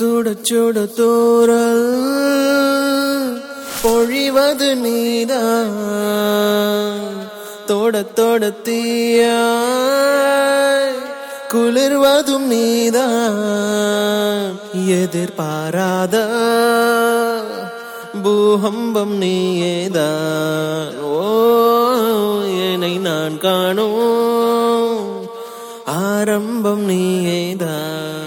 சுட சுட தூரல் பொழிவது நீதான் தொட தொட தீயாய் குளிர்வதும் நீதான் எதிர்பாராத பூகம்பம் நீயேதான் ஓ என்னை நான் காணும் ஆரம்பம் நீயேதான்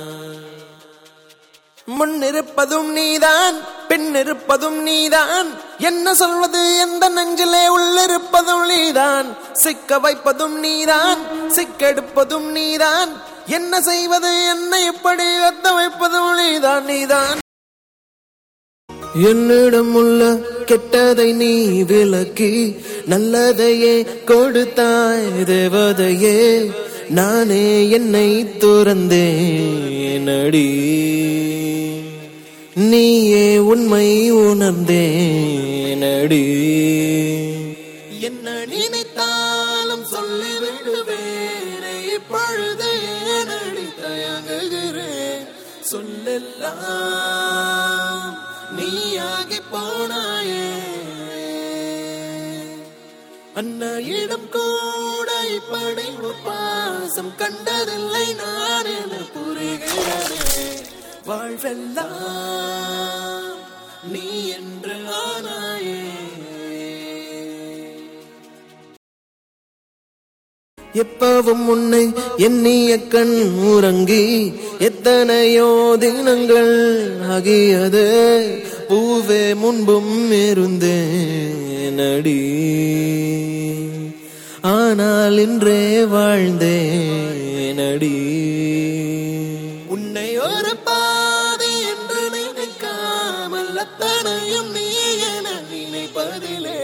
முன்னிருப்பதும் நீதான் பின்னிருப்பதும் நீதான் என்ன சொல்வது எந்த நெஞ்சிலே உள்ளிருப்பதும் நீதான் சிக்க வைப்பதும் நீதான் சிக்கெடுப்பதும் நீதான் என்ன செய்வது என்ன இப்படி எத்த வைப்பதும் நீதான் நீதான் என்னிடம் உள்ள கெட்டதை நீ விலக்கி நல்லதையே கொடுத்தாய் தேவதையே நானே என்னை துறந்தேன் அடி நீயே உண்மை உணர்ந்தேன் அடி என்ன நினைத்தாலும் சொல்லி விடுவேன் இப்பொழுது ஏனடி தயங்குகிறேன் சொல்லெல்லாம் நீயாகி போனாயே அன்னையிடம் கூட இப்படி ஒரு பாசம் கண்டதில்லை நான் என புரிகிறேனே வாழ்வெல்லாம் நீ என்று ஆனாயே எப்பவும் உன்னை எண்ணிய கண் உறங்கி எத்தனையோ தினங்கள் ஆகியது பூவே முன்பும் இருந்தேன் அடி ஆனால் இன்றே வாழ்ந்தேன் அடி உன்னை ஒரு பாதி என்று நினைக்காமல் அத்தனையும் நீ என நினைப்பதிலே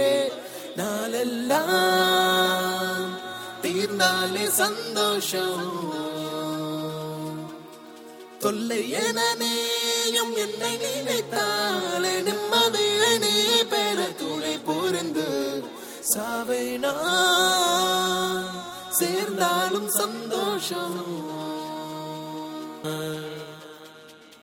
நாளெல்லாம் தீர்ந்தாலே சந்தோஷம் தொல்லை என நீயும் என்னை நினைத்தாலே நிம்மதியை நீ பெற துணை புரிந்து சாவை நான் சேர்ந்தாலும் சந்தோஷம்